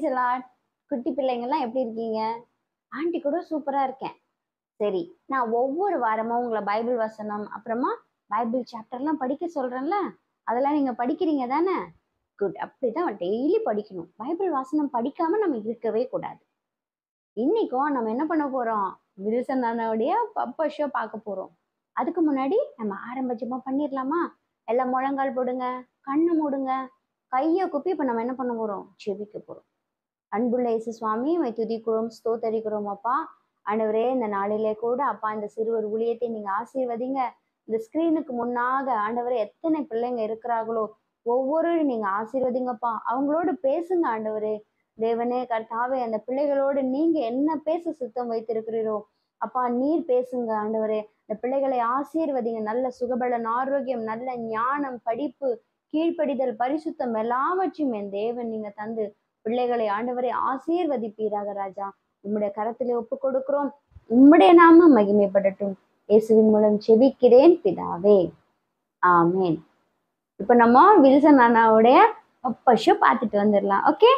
பிரைசலாட் குட்டி பிள்ளைங்கள்லாம் எப்படி இருக்கீங்க ஆண்டி கூட சூப்பரா இருக்கேன் சரி நான் ஒவ்வொரு வாரமும் உங்களை பைபிள் வசனம் அப்புறமா பைபிள் சாப்டர்லாம் படிக்க சொல்றேன்ல அதெல்லாம் நீங்க படிக்கிறீங்க தானே குட் அப்படிதான் டெய்லி படிக்கணும் பைபிள் வாசனம் படிக்காம நம்ம இருக்கவே கூடாது இன்னைக்கும் நம்ம என்ன பண்ண போறோம் வில்சன் அண்ணாவுடைய பப்பா ஷோ பார்க்க போறோம் அதுக்கு முன்னாடி நம்ம ஆரம்பஜமா பண்ணிடலாமா எல்லாம் முழங்கால் போடுங்க கண்ணு மூடுங்க கையை குப்பி இப்போ நம்ம என்ன பண்ண போறோம் செபிக்க போறோம் அன்புள்ள இயேசு சுவாமி உம்மை துதிக்கிறோம் ஸ்தோத்தரிக்கிறோம் அப்பா ஆண்டவரே இந்த நாளிலே கூட அப்பா இந்த சிறுவர் ஊழியத்தை நீங்க ஆசீர்வதிங்க இந்த ஸ்கிரீனுக்கு முன்னாக ஆண்டவரே எத்தனை பிள்ளைங்க இருக்கிறார்களோ ஒவ்வொரு நீங்க ஆசீர்வதிங்கப்பா அவங்களோட பேசுங்க ஆண்டவரே தேவனே கர்த்தாவே அந்த பிள்ளைகளோடு நீங்க என்ன பேச சுத்தம் வைத்திருக்கிறீரோ அப்பா நீர் பேசுங்க ஆண்டவரே இந்த பிள்ளைகளை ஆசீர்வதிங்க நல்ல சுகபலன் ஆரோக்கியம் நல்ல ஞானம் படிப்பு கீழ்ப்படிதல் பரிசுத்தம் எல்லாவற்றையும் என் தேவன் நீங்க தந்து பிள்ளைகளை ஆண்டவரை ஆசீர்வதிப்பீராக ராஜா உம்முடைய கரத்திலே ஒப்பு கொடுக்கிறோம் உம்முடைய நாம மகிமைப்படட்டும் இயேசுவின் மூலம் செபிக்கிறேன் பிதாவே ஆமேன் இப்போ நம்ம வில்சன் அண்ணாவுடைய பஷு பார்த்துட்டு வந்துடலாம் ஓகே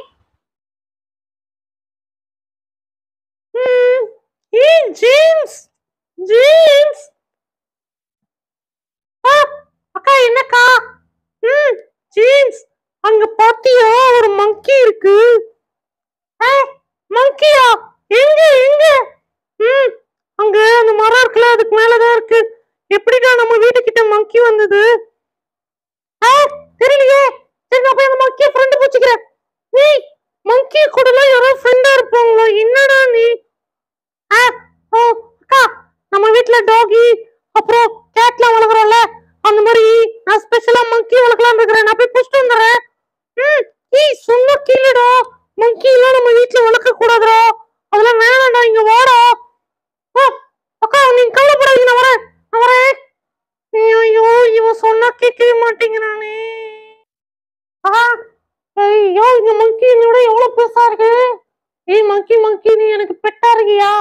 ஏய் ஜேம்ஸ் ஜேம்ஸ் ஆ அக்கா என்னக்கா ம் ஜேம்ஸ் அங்க பாத்தியா ஒரு மங்கி இருக்கு ஆ மங்கியா எங்க எங்க ம் அங்க அந்த மரம் இருக்குல்ல அதுக்கு மேலதான் இருக்கு எப்படிடா நம்ம வீட்டுக்கிட்ட மங்கி வந்தது ஆ தெரியலையே சரி நான் போய் அந்த மங்கிய ஃப்ரெண்டு பூச்சிக்கிறேன் நீ மங்கி கூடலாம் யாரோ ஃப்ரெண்டா இருப்பாங்களா என்னடா நீ ஆ ஓ அக்கா நம்ம வீட்ல டாகி அப்புறம் கேட்லாம் வளர்க்குறோம்ல அந்த மாதிரி நான் ஸ்பெஷலா மங்கி வளர்க்கலாம்னு இருக்கிறேன் நான் போய் புடிச்சிட்டு வந்துடுறேன் ம் ஏய் சொன்னா கீழடா மங்கி எல்லாம் நம்ம வீட்ல வளர்க்க கூடாதுடா அதெல்லாம் வேணாம்டா இங்க வாடா ஆ அக்கா நீங்க கவலைப்படாதீங்க நான் வரேன் நான் வரேன் ஐயோ இவன் சொன்னா கேட்கவே மாட்டேங்கிறானே ஆ ஐயோ இந்த மங்கி என்னோட எவ்வளவு பெருசா இருக்கு ஏய் மங்கி மங்கி நீ எனக்கு பெட்டா இருக்கியா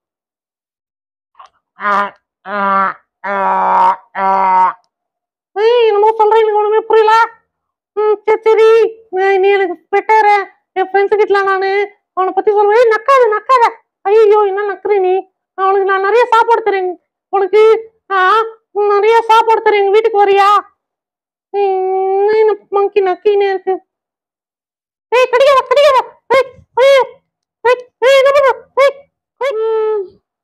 ஏய் என்னமோ சொல்றேன் எனக்கு ஒண்ணுமே புரியல ம் சரி சரி ஏய், நீ எனக்கு பெட்டார என் ஃப்ரெண்ட்ஸ் கிட்ட நானு அவனை பத்தி சொல்லுவேன் ஏய், நக்காத நக்காத ஐயோ என்ன நக்குற நீ அவனுக்கு நான் நிறைய சாப்பாடு தரேன் உனக்கு ஆ, நிறைய சாப்பாடு தரேன் எங்க வீட்டுக்கு வரியா மங்கி நக்கினே இருக்கு ஏய் கடிக்காத கடிக்காத ஏய் ஐயோ ஏய் ஏய் என்ன பண்ற ஏய் ஏய். ம்.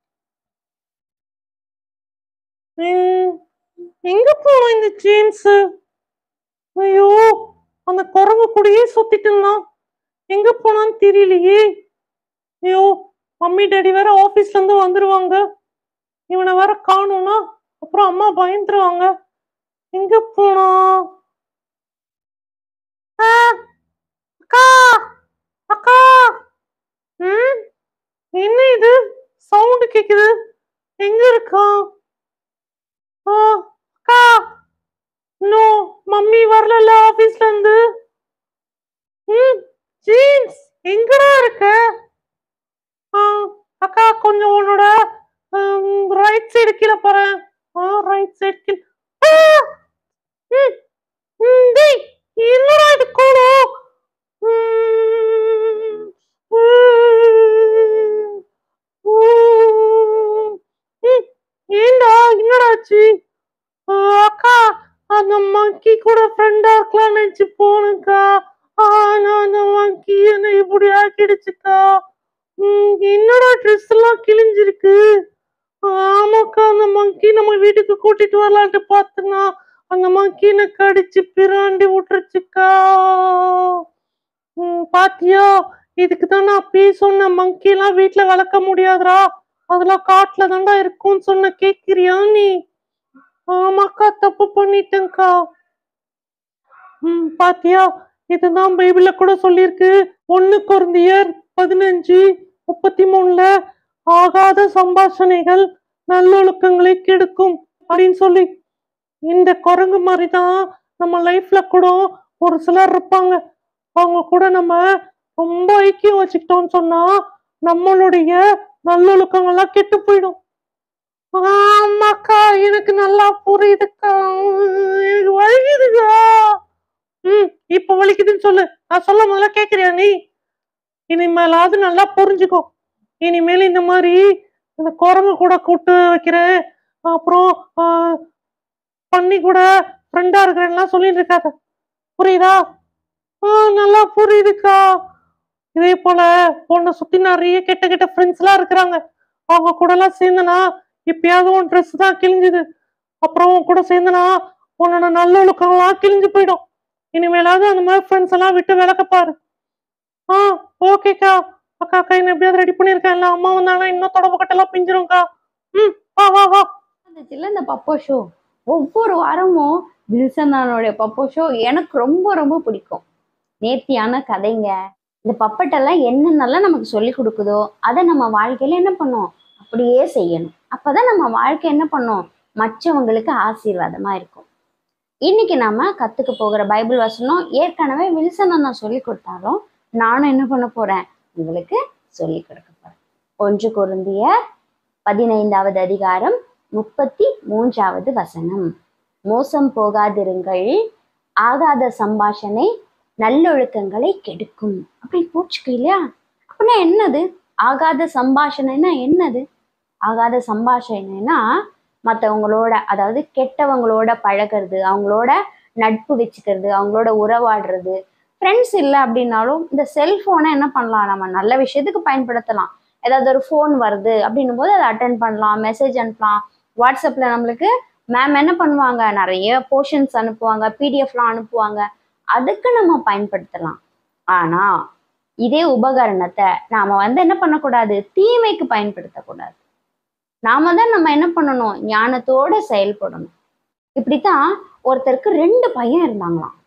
ம். எங்க போனோம் இந்த ஜேம்ஸ் ஐயோ அந்த குரங்கு கூடயே சுத்திட்டு இருந்தான் எங்க போனான்னு தெரியலையே ஐயோ மம்மி டாடி வேற ஆபீஸ்ல இருந்து வந்துருவாங்க இவனை வேற காணும்னா அப்புறம் அம்மா பயந்துருவாங்க எங்க போனா ஆ, அக்கா அக்கா ம் என்ன இது சவுண்ட் கேக்குது எங்க இருக்கான் ஆ, அக்கா நோ மம்மி வரல ஆபீஸ்ல இருந்து ம் ஜீன்ஸ் எங்கடா இருக்க ஆ, அக்கா கொஞ்சம் உன்னோட ரைட் சைடு கீழே போறேன் ரைட் சைடு கீழே ஆ! ம், ம், டேய், என்னடா இது கோலம் ம், ம், ம், ம், ஏண்டா என்னடா ஆச்சு ஆ, அக்கா அந்த மங்கி கூட ஃப்ரெண்டா இருக்கலாம் நினைச்சு போனேன்க்கா ஆனா அந்த மங்கி என்ன இப்படி ஆக்கிடுச்சுக்கா ம், என்னடா ட்ரெஸ் எல்லாம் கிழிஞ்சிருக்கு ஆமாக்கா அந்த மங்கி நம்ம வீட்டுக்கு கூட்டிட்டு வரலான்ட்டு பார்த்தனா அந்த மங்கி என்ன கடிச்சு பிராண்டி விட்டுருச்சுக்கா ம், பாத்தியா இதுக்கு தான் நான் அப்பயே சொன்னேன் மங்கி எல்லாம் வீட்டுல வளர்க்க முடியாதுடா அதெல்லாம் காட்டுல தான்டா இருக்கும்னு சொன்ன கேக்குறியா நீ ஆமாக்கா தப்பு பண்ணிட்டேன்க்கா ம் பாத்தியா இதுதான் பைபிள்ல கூட சொல்லியிருக்கு ஒண்ணு குருந்தியர் பதினஞ்சு முப்பத்தி மூணுல ஆகாத சம்பாஷணைகள் நல்லொழுக்கங்களை கெடுக்கும் அப்படின்னு சொல்லி இந்த குரங்கு மாதிரி தான் நம்ம லைஃப்ல கூட ஒரு சிலர் இருப்பாங்க அவங்க கூட நம்ம ரொம்ப ஐக்கியம் வச்சுக்கிட்டோம்னு சொன்னா நம்மளுடைய நல்லொழுக்கங்கள்லாம் கெட்டு போயிடும் ஆமாக்கா எனக்கு நல்லா புரியுதுக்கா எனக்கு வலிக்குதுக்கா ம் இப்ப வலிக்குதுன்னு சொல்லு நான் சொல்ல முதல்ல கேக்குறியா நீ இனிமேலாவது நல்லா புரிஞ்சுக்கோ இனிமேல் இந்த மாதிரி இந்த குரங்கு கூட கூட்டு வைக்கிறேன் அப்புறம் ஆஹ், பன்னி கூட ஃப்ரெண்டா இருக்கிறேன்லாம் சொல்லிட்டு இருக்காத புரியுதா ஆ நல்லா புரியுதுக்கா இதே போல உன்னை சுத்தி நிறைய கெட்ட கெட்ட ஃப்ரெண்ட்ஸ் எல்லாம் இருக்கிறாங்க அவங்க கூட எல்லாம் சேர்ந்தனா எப்பயாவது உன் ட்ரெஸ் தான் கிழிஞ்சுது அப்புறம் உன் கூட சேர்ந்தனா உன்னோட நல்ல ஒழுக்கம்லாம் கிழிஞ்சு போயிடும் இனிமேலாவது அந்த மாதிரி ஃப்ரெண்ட்ஸ் எல்லாம் விட்டு விளக்க பாரு ஆ ஓகேக்கா அக்கா அக்கா என்ன எப்படியாவது ரெடி பண்ணிருக்கேன் இல்ல அம்மா வந்தாங்கன்னா இன்னும் தொடப்பு கட்டெல்லாம் பிஞ்சிரும்க்கா ம் வா வா வா இருந்துச்சுல்ல இந்த பப்போ ஷோ ஒவ்வொரு வாரமும் வில்சனானுடைய பப்போ ஷோ எனக்கு ரொம்ப ரொம்ப பிடிக்கும் நேர்த்தியான கதைங்க இந்த பப்பட்டெல்லாம் என்னென்னலாம் நமக்கு சொல்லி கொடுக்குதோ அதை நம்ம வாழ்க்கையில என்ன பண்ணோம் அப்படியே செய்யணும் அப்பதான் நம்ம வாழ்க்கை என்ன பண்ணோம் மற்றவங்களுக்கு ஆசீர்வாதமா இருக்கும் இன்னைக்கு நாம கத்துக்க போகிற பைபிள் வசனம் ஏற்கனவே வில்சன் நான் சொல்லி கொடுத்தாலும் நானும் என்ன பண்ண போறேன் உங்களுக்கு சொல்லி கொடுக்க போறேன் ஒன்று குருந்திய பதினைந்தாவது அதிகாரம் முப்பத்தி மூன்றாவது வசனம் மோசம் போகாதிருங்கள் ஆகாத சம்பாஷணை நல்லொழுக்கங்களை கெடுக்கும் அப்படி போச்சுக்கு இல்லையா அப்படின்னா என்னது ஆகாத சம்பாஷணைனா என்னது ஆகாத சம்பாஷணைனா மற்றவங்களோட அதாவது கெட்டவங்களோட பழகிறது அவங்களோட நட்பு வச்சுக்கிறது அவங்களோட உறவாடுறது ஃப்ரெண்ட்ஸ் இல்லை அப்படின்னாலும் இந்த செல்ஃபோனை என்ன பண்ணலாம் நம்ம நல்ல விஷயத்துக்கு பயன்படுத்தலாம் ஏதாவது ஒரு ஃபோன் வருது அப்படின்னும் போது அதை அட்டன் பண்ணலாம் மெசேஜ் அனுப்பலாம் வாட்ஸ்அப்பில் நம்மளுக்கு மேம் என்ன பண்ணுவாங்க நிறைய போர்ஷன்ஸ் அனுப்புவாங்க பிடிஎஃப்லாம் அனுப்புவாங்க அதுக்கு நம்ம பயன்படுத்தலாம் ஆனால் இதே உபகரணத்தை நாம வந்து என்ன பண்ணக்கூடாது தீமைக்கு பயன்படுத்தக்கூடாது நாம தான் நம்ம என்ன பண்ணணும் ஞானத்தோட செயல்படணும் இப்படித்தான் ஒருத்தருக்கு ரெண்டு பையன் இருந்தாங்களாம்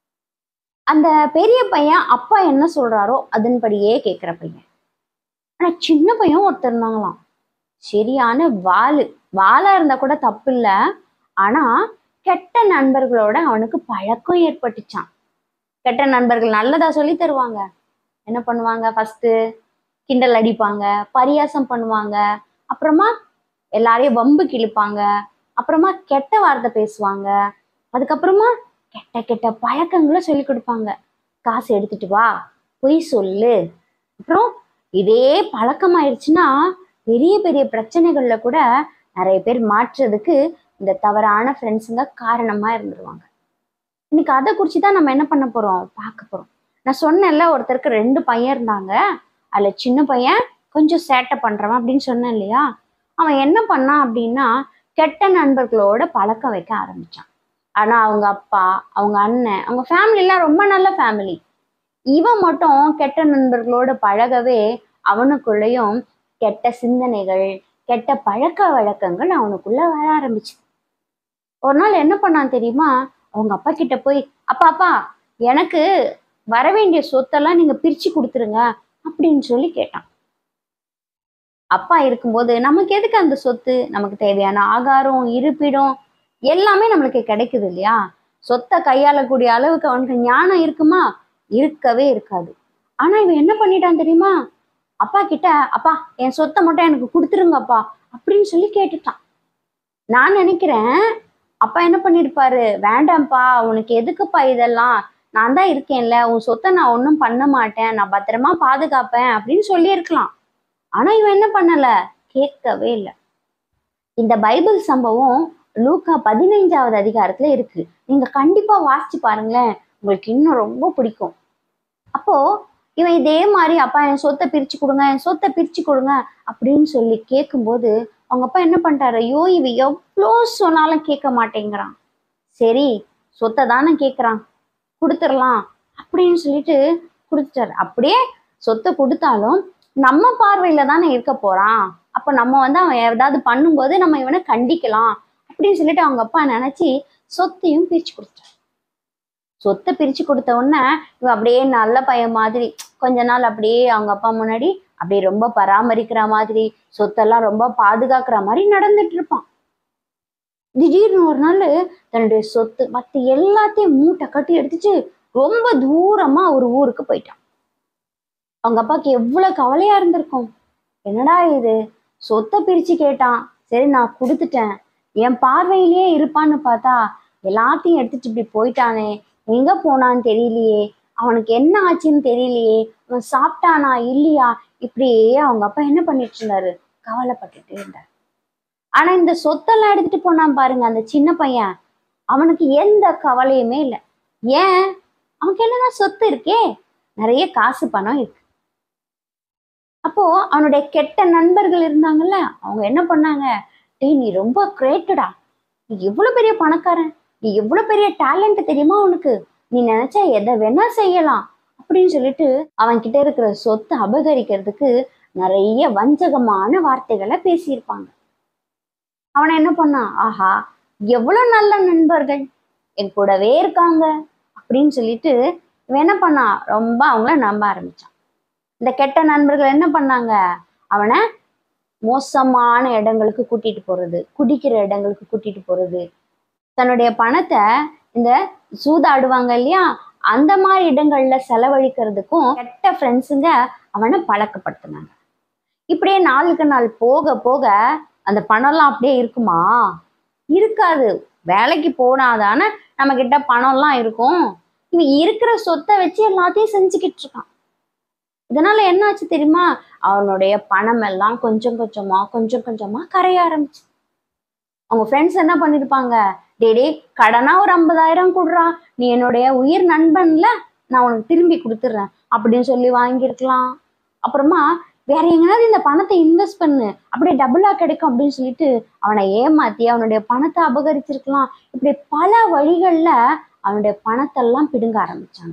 அந்த பெரிய பையன் அப்பா என்ன சொல்றாரோ அதன்படியே கேட்குற பையன் ஆனா சின்ன பையன் ஒருத்தர் இருந்தாங்களாம் சரியான வாலு வாலா இருந்தா கூட தப்பு இல்லை ஆனா கெட்ட நண்பர்களோட அவனுக்கு பழக்கம் ஏற்பட்டுச்சான் கெட்ட நண்பர்கள் நல்லதா சொல்லி தருவாங்க என்ன பண்ணுவாங்க ஃபர்ஸ்ட் கிண்டல் அடிப்பாங்க பரியாசம் பண்ணுவாங்க அப்புறமா எல்லாரையும் வம்பு கிழிப்பாங்க அப்புறமா கெட்ட வார்த்தை பேசுவாங்க அதுக்கப்புறமா கெட்ட கெட்ட பழக்கங்களை சொல்லி கொடுப்பாங்க காசு எடுத்துட்டு வா பொய் சொல்லு அப்புறம் இதே பழக்கமாயிருச்சுன்னா பெரிய பெரிய பிரச்சனைகள்ல கூட நிறைய பேர் மாற்றுறதுக்கு இந்த தவறான ஃப்ரெண்ட்ஸுங்க காரணமா இருந்துருவாங்க இன்னைக்கு அதை குறித்து தான் நம்ம என்ன பண்ண போறோம் பார்க்க போறோம் நான் சொன்னேன்ல ஒருத்தருக்கு ரெண்டு பையன் இருந்தாங்க அதுல சின்ன பையன் கொஞ்சம் சேட்டை பண்றவன் அப்படின்னு சொன்னேன் இல்லையா அவன் என்ன பண்ணான் அப்படின்னா கெட்ட நண்பர்களோட பழக்கம் வைக்க ஆரம்பிச்சான் ஆனா அவங்க அப்பா அவங்க அண்ணன் அவங்க ஃபேமிலிலாம் ரொம்ப நல்ல ஃபேமிலி இவன் மட்டும் கெட்ட நண்பர்களோட பழகவே அவனுக்குள்ளேயும் கெட்ட சிந்தனைகள் கெட்ட பழக்க வழக்கங்கள் அவனுக்குள்ள வர ஆரம்பிச்சு ஒரு நாள் என்ன பண்ணான் தெரியுமா அவங்க அப்பா கிட்ட போய் அப்பா அப்பா எனக்கு வர வேண்டிய சொத்தெல்லாம் நீங்க பிரிச்சு கொடுத்துருங்க அப்படின்னு சொல்லி கேட்டான் அப்பா இருக்கும்போது நமக்கு எதுக்கு அந்த சொத்து நமக்கு தேவையான ஆகாரம் இருப்பிடம் எல்லாமே நம்மளுக்கு கிடைக்குது இல்லையா சொத்தை கையாளக்கூடிய அளவுக்கு அவனுக்கு ஞானம் இருக்குமா இருக்கவே இருக்காது ஆனா இவன் என்ன பண்ணிட்டான் தெரியுமா அப்பா கிட்ட அப்பா என் சொத்தை மட்டும் எனக்கு கொடுத்துருங்கப்பா அப்படின்னு சொல்லி கேட்டுட்டான் நான் நினைக்கிறேன் அப்பா என்ன பண்ணிருப்பாரு வேண்டாம்ப்பா உனக்கு எதுக்குப்பா இதெல்லாம் நான் தான் இருக்கேன்ல உன் சொத்தை நான் ஒன்றும் பண்ண மாட்டேன் நான் பத்திரமா பாதுகாப்பேன் அப்படின்னு சொல்லியிருக்கலாம் ஆனா இவன் என்ன பண்ணல கேட்கவே இல்லை இந்த பைபிள் சம்பவம் லூக்கா பதினைஞ்சாவது அதிகாரத்துல இருக்கு நீங்க கண்டிப்பா வாசிச்சு பாருங்களேன் உங்களுக்கு இன்னும் ரொம்ப பிடிக்கும் அப்போ இவன் இதே மாதிரி அப்பா என் சொத்தை பிரிச்சு கொடுங்க என் சொத்தை பிரிச்சு கொடுங்க அப்படின்னு சொல்லி கேட்கும்போது அவங்க அப்பா என்ன பண்ணிட்டாரு ஐயோ இவ எவ்வளோ சொன்னாலும் கேட்க மாட்டேங்கிறான் சரி சொத்தை தானே கேட்குறான் கொடுத்துடலாம் அப்படின்னு சொல்லிட்டு கொடுத்துட்டாரு அப்படியே சொத்தை கொடுத்தாலும் நம்ம பார்வையில தானே இருக்க போறான் அப்ப நம்ம வந்து அவன் ஏதாவது பண்ணும்போது நம்ம இவனை கண்டிக்கலாம் அப்படின்னு சொல்லிட்டு அவங்க அப்பா நினைச்சு சொத்தையும் பிரிச்சு கொடுத்தாரு சொத்தை பிரிச்சு கொடுத்த உடனே இவன் அப்படியே நல்ல பையன் மாதிரி கொஞ்ச நாள் அப்படியே அவங்க அப்பா முன்னாடி அப்படியே ரொம்ப பராமரிக்கிற மாதிரி சொத்தெல்லாம் ரொம்ப பாதுகாக்கிற மாதிரி நடந்துட்டு இருப்பான் திடீர்னு ஒரு நாள் தன்னுடைய சொத்து மத்த எல்லாத்தையும் மூட்டை கட்டி எடுத்துச்சு ரொம்ப தூரமா ஒரு ஊருக்கு போயிட்டான் அவங்க அப்பாவுக்கு எவ்வளவு கவலையா இருந்திருக்கும் என்னடா இது சொத்தை பிரிச்சு கேட்டான் சரி நான் கொடுத்துட்டேன் என் பார்வையிலேயே இருப்பான்னு பார்த்தா எல்லாத்தையும் எடுத்துட்டு இப்படி போயிட்டானே எங்க போனான்னு தெரியலையே அவனுக்கு என்ன ஆச்சுன்னு தெரியலையே அவன் சாப்பிட்டானா இல்லையா இப்படியே அவங்க அப்பா என்ன பண்ணிட்டு இருந்தாரு கவலைப்பட்டுட்டே இருந்தார் ஆனா இந்த சொத்தெல்லாம் எடுத்துட்டு போனான் பாருங்க அந்த சின்ன பையன் அவனுக்கு எந்த கவலையுமே இல்லை ஏன் அவனுக்கு என்னன்னா சொத்து இருக்கே நிறைய காசு பணம் இருக்கு அப்போ அவனுடைய கெட்ட நண்பர்கள் இருந்தாங்கல்ல அவங்க என்ன பண்ணாங்க டேய் நீ ரொம்ப கிரேட்டடா நீ எவ்வளவு பெரிய பணக்காரன் நீ எவ்வளவு பெரிய டேலண்ட் தெரியுமா உனக்கு நீ நினைச்சா எதை வேணா செய்யலாம் அப்படின்னு சொல்லிட்டு அவன் கிட்ட இருக்கிற சொத்தை அபகரிக்கிறதுக்கு நிறைய வஞ்சகமான வார்த்தைகளை பேசியிருப்பாங்க அவனை என்ன பண்ணான் ஆஹா எவ்வளவு நல்ல நண்பர்கள் என் கூடவே இருக்காங்க அப்படின்னு சொல்லிட்டு இவன் என்ன பண்ணான் ரொம்ப அவங்கள நம்ப ஆரம்பிச்சான் இந்த கெட்ட நண்பர்கள் என்ன பண்ணாங்க அவனை மோசமான இடங்களுக்கு கூட்டிட்டு போறது குடிக்கிற இடங்களுக்கு கூட்டிட்டு போறது தன்னுடைய பணத்தை இந்த சூதாடுவாங்க இல்லையா அந்த மாதிரி இடங்கள்ல செலவழிக்கிறதுக்கும் கெட்ட ஃப்ரெண்ட்ஸுங்க அவனை பழக்கப்படுத்தினாங்க இப்படியே நாளுக்கு நாள் போக போக அந்த பணம்லாம் அப்படியே இருக்குமா இருக்காது வேலைக்கு போனாதானே நம்ம கிட்ட பணம்லாம் இருக்கும் இவன் இருக்கிற சொத்தை வச்சு எல்லாத்தையும் செஞ்சுக்கிட்டு இருக்கான் இதனால என்ன ஆச்சு தெரியுமா அவனுடைய பணம் எல்லாம் கொஞ்சம் கொஞ்சமா கொஞ்சம் கொஞ்சமா கரைய ஆரம்பிச்சு அவங்க ஃப்ரெண்ட்ஸ் என்ன பண்ணிருப்பாங்க டே டே கடனா ஒரு ஐம்பதாயிரம் கொடுறா நீ என்னுடைய உயிர் நண்பன்ல நான் உனக்கு திரும்பி கொடுத்துட்றேன் அப்படின்னு சொல்லி வாங்கியிருக்கலாம் அப்புறமா வேற எங்கேயாவது இந்த பணத்தை இன்வெஸ்ட் பண்ணு அப்படியே டபுளா கிடைக்கும் அப்படின்னு சொல்லிட்டு அவனை ஏமாத்தி அவனுடைய பணத்தை அபகரிச்சிருக்கலாம் இப்படி பல வழிகள்ல அவனுடைய பணத்தெல்லாம் பிடுங்க ஆரம்பிச்சாங்க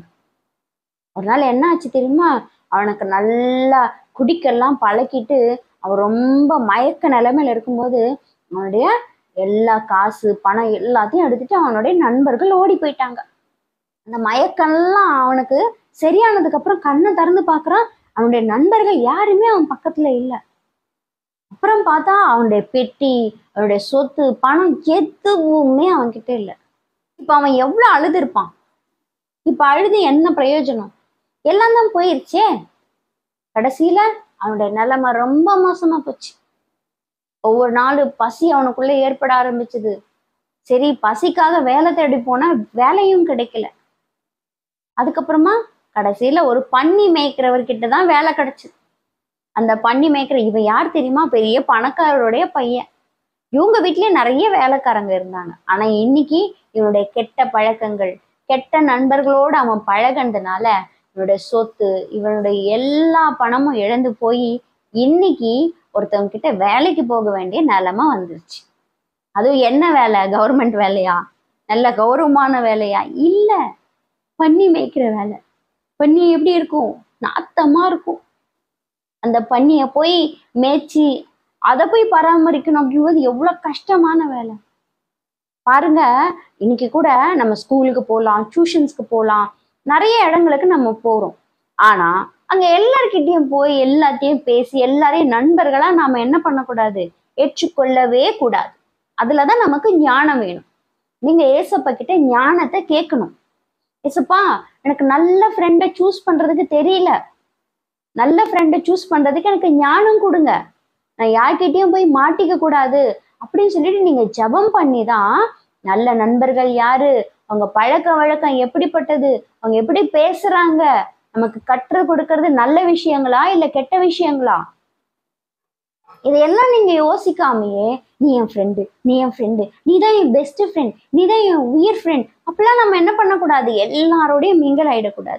ஒரு நாள் என்ன ஆச்சு தெரியுமா அவனுக்கு நல்லா குடிக்கெல்லாம் பழக்கிட்டு அவன் ரொம்ப மயக்க நிலைமையில இருக்கும்போது அவனுடைய எல்லா காசு பணம் எல்லாத்தையும் எடுத்துட்டு அவனுடைய நண்பர்கள் ஓடி போயிட்டாங்க அந்த மயக்கம்லாம் அவனுக்கு சரியானதுக்கு அப்புறம் கண்ணை திறந்து பார்க்கறான் அவனுடைய நண்பர்கள் யாருமே அவன் பக்கத்துல இல்லை அப்புறம் பார்த்தா அவனுடைய பெட்டி அவனுடைய சொத்து பணம் எதுவுமே அவன்கிட்ட இல்லை இப்ப அவன் எவ்வளவு அழுது இருப்பான் இப்ப அழுது என்ன பிரயோஜனம் எல்லாம் தான் போயிருச்சே கடைசியில அவனுடைய நிலைமை ரொம்ப மோசமா போச்சு ஒவ்வொரு நாள் பசி அவனுக்குள்ள ஏற்பட ஆரம்பிச்சது சரி பசிக்காக வேலை தேடி போனா வேலையும் கிடைக்கல அதுக்கப்புறமா கடைசியில ஒரு பன்னி மேய்க்கிறவர்கிட்ட தான் வேலை கிடைச்சது அந்த பன்னி மேய்க்கிற இவன் யார் தெரியுமா பெரிய பணக்காரருடைய பையன் இவங்க வீட்லயே நிறைய வேலைக்காரங்க இருந்தாங்க ஆனா இன்னைக்கு இவனுடைய கெட்ட பழக்கங்கள் கெட்ட நண்பர்களோடு அவன் பழகினதுனால இவனுடைய சொத்து இவனுடைய எல்லா பணமும் இழந்து போய் இன்னைக்கு ஒருத்தவங்க கிட்ட வேலைக்கு போக வேண்டிய நிலைமை வந்துருச்சு அதுவும் என்ன வேலை கவர்மெண்ட் வேலையா நல்ல கௌரவமான வேலையா இல்ல பன்னி மேய்க்கிற வேலை பன்னி எப்படி இருக்கும் நாத்தமா இருக்கும் அந்த பன்னிய போய் மேய்ச்சி அதை போய் பராமரிக்கணும் அப்படிங்கும்போது எவ்வளவு கஷ்டமான வேலை பாருங்க இன்னைக்கு கூட நம்ம ஸ்கூலுக்கு போகலாம் டியூஷன்ஸ்க்கு போகலாம் நிறைய இடங்களுக்கு நம்ம போறோம் ஆனா அங்க எல்லார்கிட்டயும் போய் எல்லாத்தையும் பேசி எல்லாரையும் நண்பர்களா நாம என்ன பண்ணக்கூடாது ஏற்றுக்கொள்ளவே கூடாது அதுலதான் நமக்கு ஞானம் வேணும் நீங்க ஏசப்பா கிட்ட ஞானத்தை கேட்கணும் ஏசப்பா எனக்கு நல்ல ஃப்ரெண்டை சூஸ் பண்றதுக்கு தெரியல நல்ல ஃப்ரெண்டை சூஸ் பண்றதுக்கு எனக்கு ஞானம் கொடுங்க நான் யார்கிட்டயும் போய் மாட்டிக்க கூடாது அப்படின்னு சொல்லிட்டு நீங்க ஜெபம் பண்ணி தான் நல்ல நண்பர்கள் யாரு அவங்க பழக்க வழக்கம் எப்படிப்பட்டது அவங்க எப்படி பேசுறாங்க நமக்கு கற்று கொடுக்கறது நல்ல விஷயங்களா இல்ல கெட்ட விஷயங்களா இதையெல்லாம் நீங்க யோசிக்காமையே நீ என் ஃப்ரெண்டு நீ என் ஃப்ரெண்டு நீ தான் என் பெஸ்ட் ஃப்ரெண்ட் நீ தான் என் உயிர் ஃப்ரெண்ட் அப்படிலாம் நம்ம என்ன பண்ணக்கூடாது எல்லாரோடையும் மிங்கல் ஆயிடக்கூடாது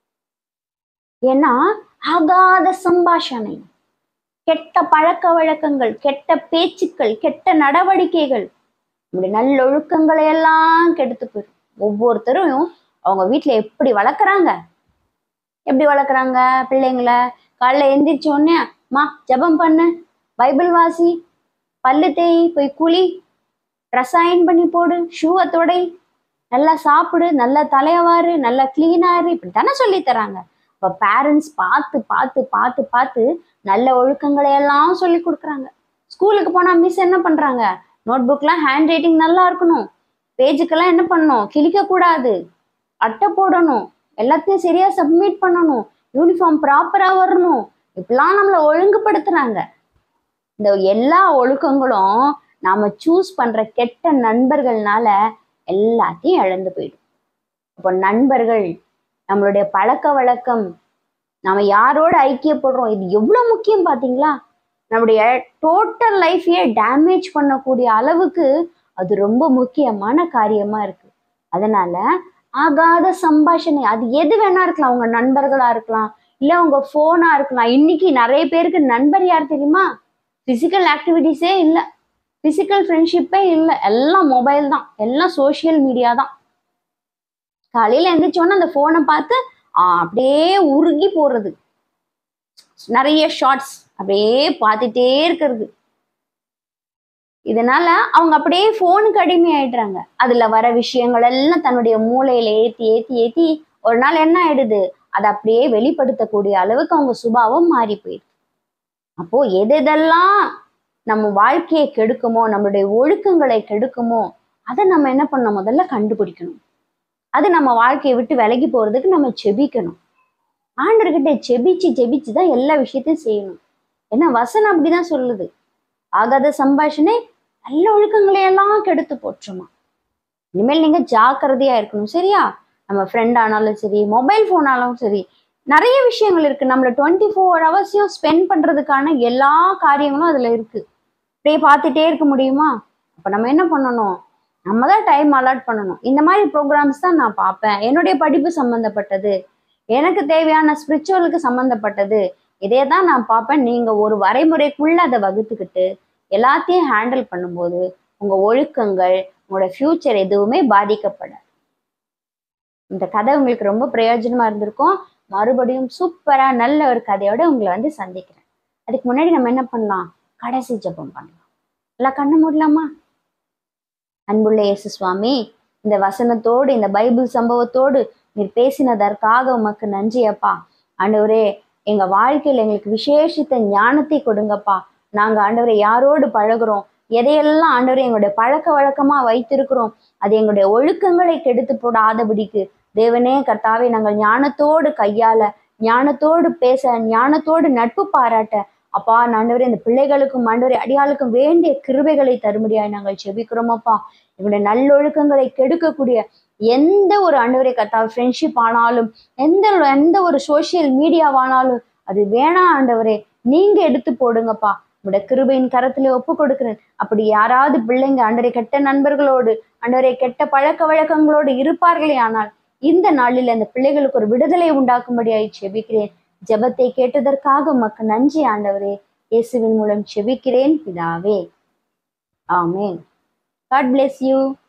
ஏன்னா ஆகாத சம்பாஷணை கெட்ட பழக்க வழக்கங்கள் கெட்ட பேச்சுக்கள் கெட்ட நடவடிக்கைகள் இப்படி நல்லொழுக்கங்களை எல்லாம் கெடுத்து போயிடும் ஒவ்வொருத்தரும் அவங்க வீட்டுல எப்படி வளர்க்குறாங்க எப்படி வளர்க்குறாங்க பிள்ளைங்கள காலைல எந்திரிச்ச உடனே மா ஜெபம் பண்ணு பைபிள் வாசி பல்லு தேய் போய் குளி ட்ரெஸ் அயன் பண்ணி போடு ஷூவை தொடை நல்லா சாப்பிடு நல்லா தலையவாரு நல்லா கிளீனாரு இப்படி தானே சொல்லி தராங்க இப்போ பேரண்ட்ஸ் பார்த்து பார்த்து பார்த்து பார்த்து நல்ல ஒழுக்கங்களை எல்லாம் சொல்லி கொடுக்குறாங்க ஸ்கூலுக்கு போனால் மிஸ் என்ன பண்ணுறாங்க நோட் புக்லாம் ஹேண்ட் ரைட்டிங் நல்லா இருக்கணும் பேஜுக்கெல்லாம் என்ன பண்ணணும் கிழிக்கக்கூடாது அட்டை போடணும் எல்லாத்தையும் சரியா சப்மிட் பண்ணணும் யூனிஃபார்ம் ப்ராப்பராக வரணும் இப்படிலாம் நம்மளை ஒழுங்குபடுத்துறாங்க இந்த எல்லா ஒழுக்கங்களும் நாம சூஸ் பண்ற கெட்ட நண்பர்கள்னால எல்லாத்தையும் இழந்து போயிடும் அப்போ நண்பர்கள் நம்மளுடைய பழக்க வழக்கம் நம்ம யாரோட ஐக்கியப்படுறோம் இது எவ்வளவு முக்கியம் பாத்தீங்களா நம்முடைய டோட்டல் லைஃபையே டேமேஜ் பண்ணக்கூடிய அளவுக்கு அது ரொம்ப முக்கியமான காரியமா இருக்கு அதனால ஆகாத சம்பாஷணை அது எது வேணா இருக்கலாம் உங்க நண்பர்களா இருக்கலாம் இல்ல உங்க போனா இருக்கலாம் இன்னைக்கு நிறைய பேருக்கு நண்பர் யார் தெரியுமா பிசிக்கல் ஆக்டிவிட்டிஸே இல்ல பிசிக்கல் ஃப்ரெண்ட்ஷிப்பே இல்ல எல்லாம் மொபைல் தான் எல்லாம் சோஷியல் மீடியா தான் காலையில எந்திரிச்சோன்னா அந்த போனை பார்த்து ஆ, அப்படியே உருகி போறது நிறைய ஷார்ட்ஸ் அப்படியே பார்த்துட்டே இருக்கிறது இதனால அவங்க அப்படியே போனுக்கு அடிமை ஆயிடுறாங்க அதுல வர விஷயங்கள் எல்லாம் தன்னுடைய மூளையில ஏத்தி ஏத்தி ஏத்தி ஒரு நாள் என்ன ஆயிடுது அதை அப்படியே வெளிப்படுத்தக்கூடிய அளவுக்கு அவங்க சுபாவம் மாறி போயிடுது அப்போ எது எதெல்லாம் நம்ம வாழ்க்கையை கெடுக்குமோ நம்மளுடைய ஒழுக்கங்களை கெடுக்குமோ அதை நம்ம என்ன பண்ணணும் முதல்ல கண்டுபிடிக்கணும் அது நம்ம வாழ்க்கையை விட்டு விலகி போறதுக்கு நம்ம செபிக்கணும் ஆண்டர்கிட்ட செபிச்சு செபிச்சு தான் எல்லா விஷயத்தையும் செய்யணும் ஏன்னா வசனம் அப்படிதான் சொல்லுது ஆகாத சம்பாஷணை நல்ல ஒழுக்கங்களை எல்லாம் கெடுத்து போற்றுமா இனிமேல் நீங்க ஜாக்கிரதையா இருக்கணும் சரியா நம்ம ஃப்ரெண்ட் ஆனாலும் சரி மொபைல் ஃபோன் ஆனாலும் சரி நிறைய விஷயங்கள் இருக்கு நம்மள டுவெண்ட்டி ஃபோர் ஹவர்ஸையும் ஸ்பெண்ட் பண்றதுக்கான எல்லா காரியங்களும் அதுல இருக்கு அப்படியே பார்த்துட்டே இருக்க முடியுமா அப்ப நம்ம என்ன பண்ணணும் நம்ம தான் டைம் அலாட் பண்ணணும் இந்த மாதிரி ப்ரோக்ராம்ஸ் தான் நான் பார்ப்பேன் என்னுடைய படிப்பு சம்மந்தப்பட்டது எனக்கு தேவையான ஸ்பிரிச்சுவலுக்கு சம்மந்தப்பட்டது இதே தான் நான் பார்ப்பேன் நீங்க ஒரு வரைமுறைக்குள்ள அதை வகுத்துக்கிட்டு எல்லாத்தையும் ஹேண்டில் பண்ணும்போது உங்க ஒழுக்கங்கள் உங்களோட ஃபியூச்சர் எதுவுமே பாதிக்கப்படாது இந்த கதை உங்களுக்கு ரொம்ப பிரயோஜனமா இருந்திருக்கும் மறுபடியும் சூப்பரா நல்ல ஒரு கதையோட உங்களை வந்து சந்திக்கிறேன் அதுக்கு முன்னாடி நம்ம என்ன பண்ணலாம் கடைசி ஜெபம் பண்ணலாம் எல்லாம் கண்ணு மூடலாமா அன்புள்ள இயேசு சுவாமி இந்த வசனத்தோடு இந்த பைபிள் சம்பவத்தோடு நீர் பேசினதற்காக உமக்கு நன்றி அப்பா ஆண்டவரே எங்க வாழ்க்கையில எங்களுக்கு விசேஷித்த ஞானத்தை கொடுங்கப்பா நாங்க ஆண்டவரை யாரோடு பழகுறோம் எதையெல்லாம் ஆண்டவரை எங்களுடைய பழக்க வழக்கமா வைத்திருக்கிறோம் அது எங்களுடைய ஒழுக்கங்களை கெடுத்து போடாதபடிக்கு தேவனே கர்த்தாவே நாங்கள் ஞானத்தோடு கையாள ஞானத்தோடு பேச ஞானத்தோடு நட்பு பாராட்ட அப்பா ஆண்டவரே இந்த பிள்ளைகளுக்கும் ஆண்டவரே அடியாளுக்கும் வேண்டிய கிருபைகளை தரும்படியாய் நாங்கள் செபிக்கிறோம் அப்பா எங்களுடைய நல்லொழுக்கங்களை கெடுக்கக்கூடிய எந்த ஒரு ஆண்டவரே கர்த்தாவே ஃப்ரெண்ட்ஷிப் ஆனாலும் எந்த எந்த ஒரு சோஷியல் மீடியாவானாலும் அது வேணாம் ஆண்டவரே நீங்க எடுத்து போடுங்கப்பா உங்களுடைய கிருபையின் கரத்திலே ஒப்பு கொடுக்கிறேன் அப்படி யாராவது பிள்ளைங்க ஆண்டவரே கெட்ட நண்பர்களோடு ஆண்டவரே கெட்ட பழக்க வழக்கங்களோடு இருப்பார்களே ஆனால் இந்த நாளில் அந்த பிள்ளைகளுக்கு ஒரு விடுதலை உண்டாக்கும்படியாய் செபிக்கிறேன் ஜெபத்தை கேட்டதற்காக உமக்கு நன்றி ஆண்டவரே இயேசுவின் மூலம் செபிக்கிறேன் பிதாவே ஆமென் காட் bless you